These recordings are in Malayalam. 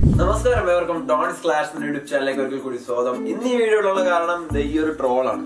നമസ്കാരം ഏവർക്കും ഡോൺസ് ക്ലാസ് യൂട്യൂബ് ചാനലിലേക്ക് ഒരിക്കൽ കൂടി സ്വാഗതം ഇന്ന് ഈ വീഡിയോയിലുള്ള കാരണം ദേ ഈ ഒരു ട്രോളാണ്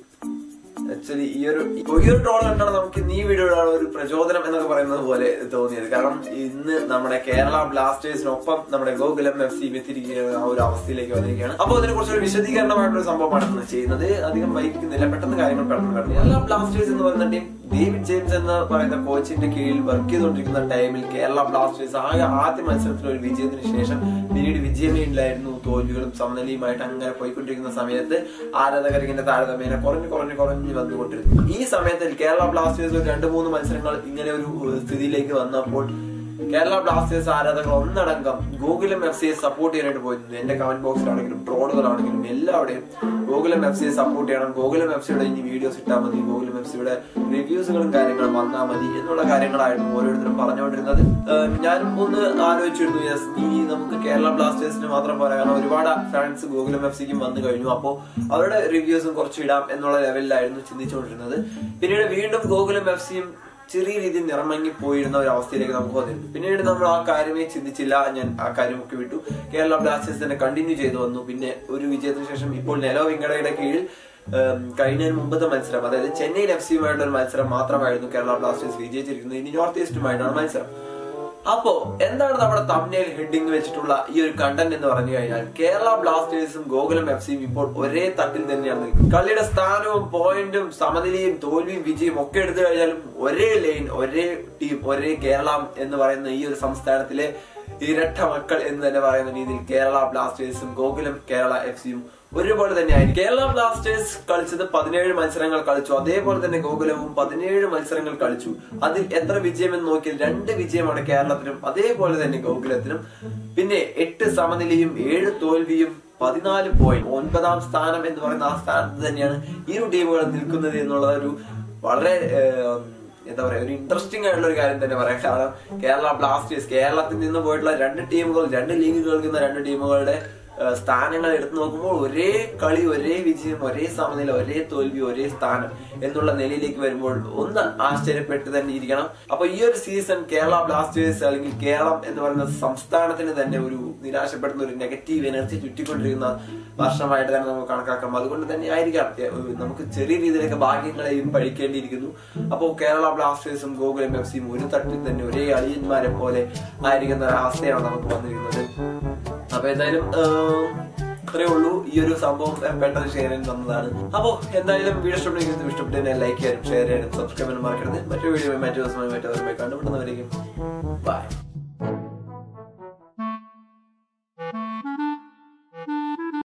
ആക്ച്വലി ഈ ഒരു ഈ ഒരു ട്രോൾ കണ്ടാണ് നമുക്ക് ഇന്ന് ഈ വീഡിയോയിലുള്ള ഒരു പ്രചോദനം എന്നൊക്കെ പറയുന്നത് പോലെ തോന്നിയത് കാരണം ഇന്ന് നമ്മുടെ കേരള ബ്ലാസ്റ്റേഴ്സിനൊപ്പം നമ്മുടെ ഗോകുലം എഫ് സി എത്തിയിരിക്കുന്ന ആ ഒരു അവസ്ഥയിലേക്ക് വന്നിരിക്കുകയാണ് അപ്പോൾ അതിനെ കുറിച്ച് ഒരു വിശദീകരണമായിട്ടുള്ള ഒരു സംഭവമാണ് ഇന്ന് ചെയ്യുന്നത് അധികം വൈകിക്കുന്നില്ല പെട്ടെന്ന് കാര്യങ്ങൾ പെട്ടെന്ന് കടന്നു കേരള ബ്ലാസ്റ്റേഴ്സ് എന്ന് പറയുന്ന ടീം ഡേവിഡ് ജെയിംസ് എന്ന് പറയുന്ന കോച്ചിന്റെ കീഴിൽ വർക്ക് ചെയ്തുകൊണ്ടിരിക്കുന്ന ടൈമിൽ കേരള ബ്ലാസ്റ്റേഴ്സ് ആകെ ആദ്യ മത്സരത്തിൽ ഒരു വിജയത്തിന് ശേഷം പിന്നീട് വിജയമേ ഇല്ലായിരുന്നു തോൽവികളും സമനിലയുമായിട്ട് അങ്ങനെ പോയിക്കൊണ്ടിരിക്കുന്ന സമയത്ത് ആരാധകർ ഇങ്ങനെ താരതമ്യേന കുറഞ്ഞു കുറഞ്ഞു കുറഞ്ഞു വന്നുകൊണ്ടിരുന്നു ഈ സമയത്തിൽ കേരള ബ്ലാസ്റ്റേഴ്സ് ഒരു രണ്ട് മൂന്ന് മത്സരങ്ങൾ ഇങ്ങനെ ഒരു ഏഹ്, സ്ഥിതിയിലേക്ക് വന്നപ്പോൾ കേരള ബ്ലാസ്റ്റേഴ്സ് ആരാധകർ ഒന്നടങ്കം ഗോകുലം എഫ് സിയെ സപ്പോർട്ട് ചെയ്യാനായിട്ട് പോയിരുന്നു എന്റെ കമന്റ് ബോക്സിലാണെങ്കിലും ട്രോളുകളാണെങ്കിലും എല്ലാവരുടെയും ഗോകുലം എഫ് സിയെ സപ്പോർട്ട് ചെയ്യണം ഗോകുലം എഫ് സിയുടെ ഇനി വീഡിയോസ് ഇട്ടാൽ മതി ഗോകുലം എഫ് സിയുടെ റിവ്യൂസുകളും കാര്യങ്ങളും വന്നാൽ മതി എന്നുള്ള കാര്യങ്ങളായിരുന്നു ഓരോരുത്തരും പറഞ്ഞുകൊണ്ടിരുന്നത് ഏഹ് ഞാനും ഒന്ന് ആലോചിച്ചിരുന്നു യെസ് ഈ നമുക്ക് കേരള ബ്ലാസ്റ്റേഴ്സിന് മാത്രം പോരാ കാരണം ഒരുപാട് ഫാൻസ് ഗോകുലം എഫ് സിക്കും വന്നു കഴിഞ്ഞു അപ്പോൾ അവരുടെ റിവ്യൂസും കുറച്ച് ഇടാം എന്നുള്ള ലെവലിലായിരുന്നു ചിന്തിച്ചുകൊണ്ടിരുന്നത് പിന്നീട് വീണ്ടും ഗോകുലം എഫ് സിയും ചെറിയ രീതിയിൽ നിറമങ്ങി പോയിരുന്ന ഒരു അവസ്ഥയിലേക്ക് നമുക്ക് വന്നിരുന്നു പിന്നീട് നമ്മൾ ആ കാര്യമേ ചിന്തിച്ചില്ല ഞാൻ ആ കാര്യമൊക്കെ വിട്ടു കേരള ബ്ലാസ്റ്റേഴ്സ് തന്നെ കണ്ടിന്യൂ ചെയ്തു വന്നു പിന്നെ ഒരു വിജയത്തിന് ശേഷം ഇപ്പോൾ നെലോ വെങ്കടയുടെ കീഴിൽ ഉം, കഴിഞ്ഞ മുമ്പത്തെ മത്സരം അതായത് ചെന്നൈയിൻ എഫ് സിയുമായിട്ടുള്ള ഒരു മത്സരം മാത്രമായിരുന്നു കേരള ബ്ലാസ്റ്റേഴ്സ് വിജയിച്ചിരിക്കുന്നത് ഇനി നോർത്ത് ഈസ്റ്റുമായിട്ടാണ് മത്സരം അപ്പോ എന്താണ് നമ്മുടെ തമ്മിൽ ഹെഡിങ് വെച്ചിട്ടുള്ള ഈ ഒരു കണ്ടന്റ് എന്ന് പറഞ്ഞു കഴിഞ്ഞാൽ കേരള ബ്ലാസ്റ്റേഴ്സും ഗോകുലം എഫ് സിയും ഇപ്പോൾ ഒരേ തട്ടിൽ തന്നെയാണ് നിൽക്കുന്നത് കളിയുടെ സ്ഥാനവും പോയിന്റും സമനിലയും തോൽവിയും വിജയം ഒക്കെ എടുത്തു കഴിഞ്ഞാലും ഒരേ ലൈൻ ഒരേ ടീം ഒരേ കേരളം എന്ന് പറയുന്ന ഈ ഒരു സംസ്ഥാനത്തിലെ ഇരട്ട മക്കൾ എന്ന് തന്നെ പറയുന്ന രീതിയിൽ കേരള ബ്ലാസ്റ്റേഴ്സും ഗോകുലം കേരള എഫ് സിയും ഒരുപോലെ തന്നെയായിരിക്കും കേരള ബ്ലാസ്റ്റേഴ്സ് കളിച്ചത് പതിനേഴ് മത്സരങ്ങൾ കളിച്ചു അതേപോലെ തന്നെ ഗോകുലവും പതിനേഴ് മത്സരങ്ങൾ കളിച്ചു അതിൽ എത്ര വിജയം എന്ന് നോക്കിയാൽ രണ്ട് വിജയമാണ് കേരളത്തിനും അതേപോലെ തന്നെ ഗോകുലത്തിനും പിന്നെ എട്ട് സമനിലയും ഏഴ് തോൽവിയും പതിനാല് പോയിന്റ് ഒൻപതാം സ്ഥാനം എന്ന് പറയുന്ന ആ സ്ഥാനത്ത് തന്നെയാണ് ഇരു ടീമുകൾ നിൽക്കുന്നത് എന്നുള്ള ഒരു വളരെ ഏഹ്, എന്താ പറയാ ഒരു ഇൻട്രസ്റ്റിംഗ് ആയിട്ടുള്ള ഒരു കാര്യം തന്നെ പറയാം കാരണം കേരള ബ്ലാസ്റ്റേഴ്സ് കേരളത്തിൽ നിന്ന് പോയിട്ടുള്ള രണ്ട് ടീമുകൾ രണ്ട് ലീഗ് കളിക്കുന്ന രണ്ട് ടീമുകളുടെ ഏഹ്, സ്ഥാനങ്ങൾ എടുത്തു നോക്കുമ്പോൾ ഒരേ കളി ഒരേ വിജയം ഒരേ സമനില ഒരേ തോൽവി ഒരേ സ്ഥാനം എന്നുള്ള നിലയിലേക്ക് വരുമ്പോൾ ഒന്ന് ആശ്ചര്യപ്പെട്ട് തന്നെ ഇരിക്കണം അപ്പൊ ഈ ഒരു സീസൺ കേരള ബ്ലാസ്റ്റേഴ്സ് അല്ലെങ്കിൽ കേരളം എന്ന് പറയുന്ന സംസ്ഥാനത്തിന് തന്നെ ഒരു നിരാശപ്പെടുന്ന ഒരു നെഗറ്റീവ് എനർജി ചുറ്റിക്കൊണ്ടിരിക്കുന്ന വർഷമായിട്ട് തന്നെ നമുക്ക് കണക്കാക്കാം അതുകൊണ്ട് തന്നെ ആയിരിക്കാം ഏ, നമുക്ക് ചെറിയ രീതിയിലൊക്കെ ഭാഗ്യങ്ങളെയും പഴിക്കേണ്ടിയിരിക്കുന്നു അപ്പോൾ കേരള ബ്ലാസ്റ്റേഴ്സും ഗോകുലം എഫ് സിയും ഒരു തട്ടിൽ തന്നെ ഒരേ അളിയന്മാരെ പോലെ ആയിരിക്കുന്ന ഒരു അവസ്ഥയാണ് നമുക്ക് വന്നിരിക്കുന്നത് അപ്പൊ എന്തായാലും ഏഹ്, ഇത്രേ ഉള്ളൂ ഈ ഒരു സംഭവം പെട്ടെന്ന് ഷെയർ ചെയ്യാൻ തന്നതാണ് അപ്പോ എന്തായാലും വീഡിയോ ഇഷ്ടപ്പെട്ടെങ്കിൽ ഇഷ്ടപ്പെട്ടു ലൈക്ക് ചെയ്യാനും ഷെയർ ചെയ്യാനും സബ്സ്ക്രൈബ് ചെയ്യാനും മറക്കരുത് മറ്റു വീഡിയോ മറ്റു ദിവസമായി മറ്റു ദിവസമായി കണ്ടുപിടുന്നവരേക്കും